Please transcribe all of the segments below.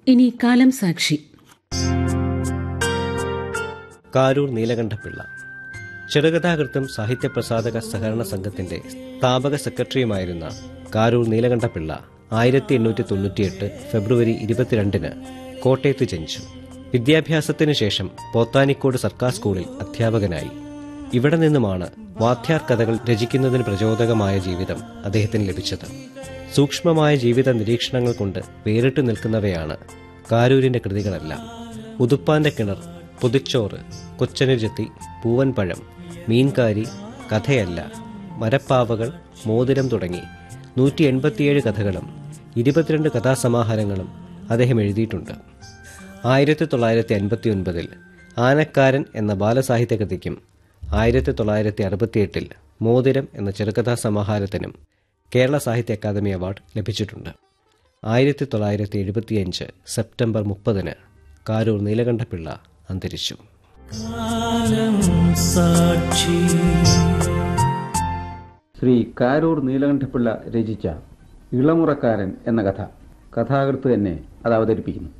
ഇനി കാലം സാക്ഷി കാരൂർ നീലകണ്ഠപിള്ള ചെറുകഥാകൃത്തും സാഹിത്യപ്രസാധക സഹകരണ സംഘത്തിന്റെ സ്ഥാപക സെക്രട്ടറിയുമായിരുന്ന കാരൂർ നീലകണ്ഠപിള്ള ആയിരത്തി എണ്ണൂറ്റി തൊണ്ണൂറ്റിയെട്ട് ഫെബ്രുവരി ഇരുപത്തിരണ്ടിന് കോട്ടയത്ത് ജനിച്ചു വിദ്യാഭ്യാസത്തിനു ശേഷം പോത്താനിക്കോട് സർക്കാർ സ്കൂളിൽ അധ്യാപകനായി ഇവിടെ നിന്നുമാണ് വാദ്യാർ കഥകൾ രചിക്കുന്നതിന് പ്രചോദകമായ ജീവിതം അദ്ദേഹത്തിന് ലഭിച്ചത് സൂക്ഷ്മമായ ജീവിത നിരീക്ഷണങ്ങൾ കൊണ്ട് വേറിട്ടു നിൽക്കുന്നവയാണ് കാരൂരിന്റെ കൃതികളെല്ലാം ഉതുപ്പാന്റെ കിണർ പുതുച്ചോറ് കൊച്ചനുജത്തി പൂവൻപഴം മീൻകാരി കഥയല്ല മരപ്പാവകൾ മോതിരം തുടങ്ങി നൂറ്റി എൺപത്തിയേഴ് കഥകളും ഇരുപത്തിരണ്ട് കഥാസമാഹാരങ്ങളും അദ്ദേഹം എഴുതിയിട്ടുണ്ട് ആയിരത്തി തൊള്ളായിരത്തി അൻപത്തി ഒൻപതിൽ ആനക്കാരൻ എന്ന ബാലസാഹിത്യ കൃതിക്കും ആയിരത്തി തൊള്ളായിരത്തി അറുപത്തിയെട്ടിൽ മോതിരം എന്ന ചെറുകഥാ സമാഹാരത്തിനും കേരള സാഹിത്യ അക്കാദമി അവാർഡ് ലഭിച്ചിട്ടുണ്ട് ആയിരത്തി തൊള്ളായിരത്തി എഴുപത്തിയഞ്ച് സെപ്റ്റംബർ മുപ്പതിന് കാരൂർ നീലകണ്ഠപിള്ള അന്തരിച്ചു ശ്രീ കാരൂർ നീലകണ്ഠപിള്ള രചിച്ച ഇളമുറക്കാരൻ എന്ന കഥ കഥാകൃത്ത് തന്നെ അത് അവതരിപ്പിക്കുന്നു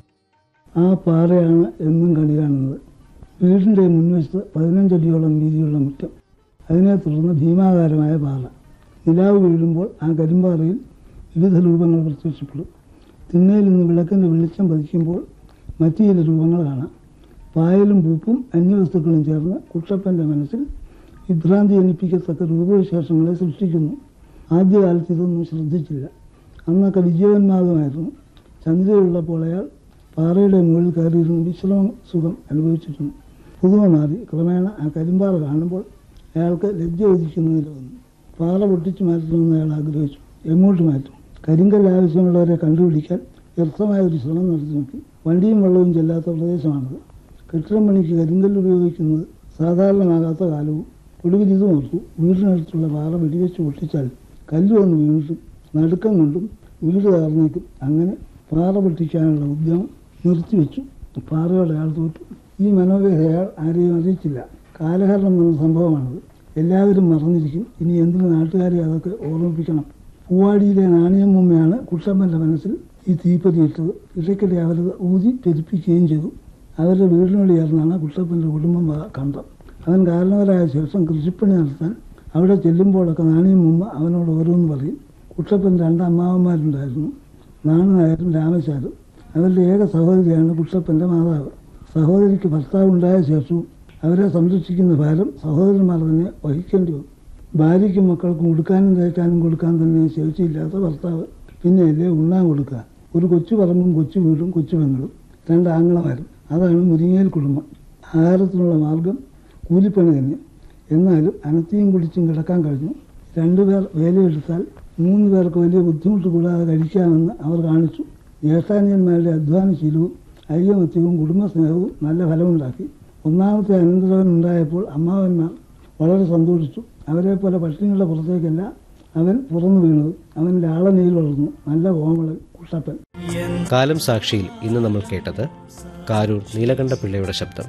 ആ പാറയാണ് എന്നും കണി കാണുന്നത് വീടിൻ്റെ മുൻവശത്ത് പതിനഞ്ചടിയോളം വീതിയുള്ള മുറ്റം അതിനെ തുടർന്ന് ഭീമാകാരമായ പാറ നിലാവ് വീഴുമ്പോൾ ആ കരിമ്പാറയിൽ വിവിധ രൂപങ്ങൾ പ്രത്യക്ഷപ്പെടും തിണ്ണയിൽ നിന്ന് വിളക്കിൻ്റെ വെളിച്ചം പതിക്കുമ്പോൾ മറ്റു ചില രൂപങ്ങൾ കാണാം പായലും പൂപ്പും അന്യവസ്തുക്കളും ചേർന്ന് കുട്ടപ്പൻ്റെ മനസ്സിൽ വിഭ്രാന്തി ജനിപ്പിക്കത്തക്ക രൂപവിശേഷങ്ങളെ സൃഷ്ടിക്കുന്നു ആദ്യകാലത്ത് ഇതൊന്നും ശ്രദ്ധിച്ചില്ല അന്നൊക്കെ വിജയവന്മാദമായിരുന്നു ചന്ദ്രയുള്ളപ്പോൾ അയാൾ പാറയുടെ മുകളിൽ കയറിയിരുന്ന് വിശ്രമ സുഖം അനുഭവിച്ചിരുന്നു പുതുമ മാറി ക്രമേണ ആ കരിമ്പാറ കാണുമ്പോൾ അയാൾക്ക് ലജ്ജ ഉദിക്കുന്നതിൽ വന്നു പാറ പൊട്ടിച്ചു മാറ്റണമെന്ന് അയാൾ ആഗ്രഹിച്ചു എങ്ങോട്ട് മാറ്റും കരിങ്കൽ ആവശ്യമുള്ളവരെ കണ്ടുപിടിക്കാൻ വ്യർത്ഥമായ ഒരു ശ്രമം നടത്തി നോക്കി വണ്ടിയും വെള്ളവും ചെല്ലാത്ത പ്രദേശമാണത് കെട്ടിടം പണിക്ക് കരിങ്കല്ല് ഉപയോഗിക്കുന്നത് സാധാരണമാകാത്ത കാലവും ഒടുവിൽ ഇത് ഓർത്തു വീടിനടുത്തുള്ള പാറ വെടിവെച്ച് പൊട്ടിച്ചാൽ കല്ല് വന്ന് വീണിട്ടും നടുക്കം കൊണ്ടും വീട് തകർന്നേക്കും അങ്ങനെ പാറ പൊട്ടിക്കാനുള്ള ഉദ്യമം നിർത്തിവെച്ചു പാറയോടെ അയാൾ തോറ്റു ഈ മനോവേദ അയാൾ ആരെയും അറിയിച്ചില്ല കാലഹരണം എന്ന സംഭവമാണത് എല്ലാവരും മറന്നിരിക്കും ഇനി എന്തിനു നാട്ടുകാരെ അതൊക്കെ ഓർമ്മിപ്പിക്കണം പൂവാടിയിലെ നാണയമ്മയാണ് കുട്ടമ്മൻ്റെ മനസ്സിൽ ഈ തീപ്പതി ഇട്ടത് ഇടയ്ക്കിടെ അവരത് ഊതി പെരുപ്പിക്കുകയും ചെയ്തു അവരുടെ വീടിനോട് ചേർന്നാണ് കുട്ടപ്പൻ്റെ കുടുംബം വ- കണ്ടം അവൻ കാരണവരായ ശേഷം കൃഷിപ്പണി നടത്താൻ അവിടെ ചെല്ലുമ്പോഴൊക്കെ നാണയമ്മ അവനോട് ഓരോന്ന് പറയും കുട്ടപ്പൻ രണ്ട് അമ്മാവന്മാരുണ്ടായിരുന്നു നാണനായരും രാമശാരും അവരുടെ ഏക സഹോദരിയാണ് കുട്ടപ്പൻ്റെ മാതാവ് സഹോദരിക്ക് ഭർത്താവ് ഉണ്ടായ ശേഷവും അവരെ സംരക്ഷിക്കുന്ന ഭാരം സഹോദരന്മാർ തന്നെ വഹിക്കേണ്ടി വന്നു ഭാര്യയ്ക്കും മക്കൾക്കും ഉടുക്കാനും തേക്കാനും കൊടുക്കാൻ തന്നെ ശേഷിയില്ലാത്ത ഭർത്താവ് പിന്നെയല്ലേ ഉണ്ണാൻ കൊടുക്കുക ഒരു കൊച്ചു പറമ്പും കൊച്ചു വീടും കൊച്ചു പെങ്ങളും രണ്ട് ആങ്ങളമാരും അതാണ് മുരിങ്ങേൽ കുടുംബം ആഹാരത്തിനുള്ള മാർഗം കൂലിപ്പണി തന്നെ എന്നാലും അനത്തിയും കുടിച്ചും കിടക്കാൻ കഴിഞ്ഞു രണ്ടുപേർ വേലയെടുത്താൽ മൂന്ന് പേർക്ക് വലിയ ബുദ്ധിമുട്ട് കൂടാതെ കഴിക്കാമെന്ന് അവർ കാണിച്ചു ജ്യേഷ്ഠാനിയന്മാരുടെ അധ്വാനശീലവും ഐകമത്യവും കുടുംബസ്നേഹവും നല്ല ഫലമുണ്ടാക്കി ഒന്നാമത്തെ അനന്തരവൻ ഉണ്ടായപ്പോൾ അമ്മാവന്മാർ വളരെ സന്തോഷിച്ചു അവരെ പോലെ പട്ടിണികളുടെ പുറത്തേക്കല്ല അവൻ പുറന്നു വീണത് അവൻ ലാളനയിൽ വളർന്നു നല്ല കോമളൻ കുട്ടപ്പൻ കാലം സാക്ഷിയിൽ ഇന്ന് നമ്മൾ കേട്ടത് കാരൂർ നീലകണ്ഠപിള്ളയുടെ ശബ്ദം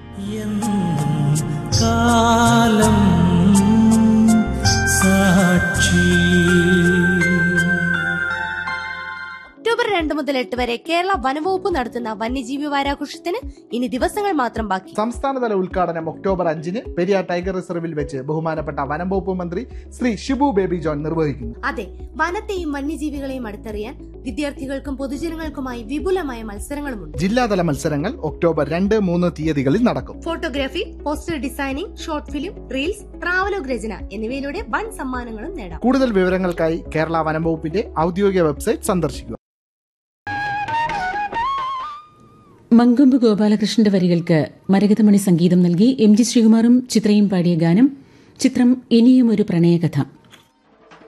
കാലം സാക്ഷി ഒക്ടോബർ രണ്ട് മുതൽ എട്ട് വരെ കേരള വനവകുപ്പ് നടത്തുന്ന വന്യജീവി വാരാഘോഷത്തിന് ഇനി ദിവസങ്ങൾ മാത്രം ബാക്കി സംസ്ഥാനതല ഉദ്ഘാടനം ഒക്ടോബർ അഞ്ചിന് പെരിയാർ ടൈഗർ റിസർവിൽ വെച്ച് ബഹുമാനപ്പെട്ട വനം വകുപ്പ് മന്ത്രി ശ്രീ ഷിബു ബേബി ജോൺ നിർവഹിക്കുന്നു അതെ വനത്തെയും വന്യജീവികളെയും അടുത്തറിയാൻ വിദ്യാർത്ഥികൾക്കും പൊതുജനങ്ങൾക്കുമായി വിപുലമായ മത്സരങ്ങളുമുണ്ട് ജില്ലാതല മത്സരങ്ങൾ ഒക്ടോബർ രണ്ട് മൂന്ന് തീയതികളിൽ നടക്കും photography poster designing short film reels travelogue രചന എന്നിവയിലൂടെ വൻ സമ്മാനങ്ങളും നേടാം കൂടുതൽ വിവരങ്ങൾക്കായി കേരള വനം വകുപ്പിന്റെ ഔദ്യോഗിക വെബ്സൈറ്റ് സന്ദർശിക്കുക മങ്കൊമ്പ് ഗോപാലകൃഷ്ണന്റെ വരികൾക്ക് മരകതമണി സംഗീതം നൽകി എം ജി ശ്രീകുമാറും ചിത്രയും പാടിയ ഗാനം ചിത്രം ഇനിയും ഒരു പ്രണയകഥ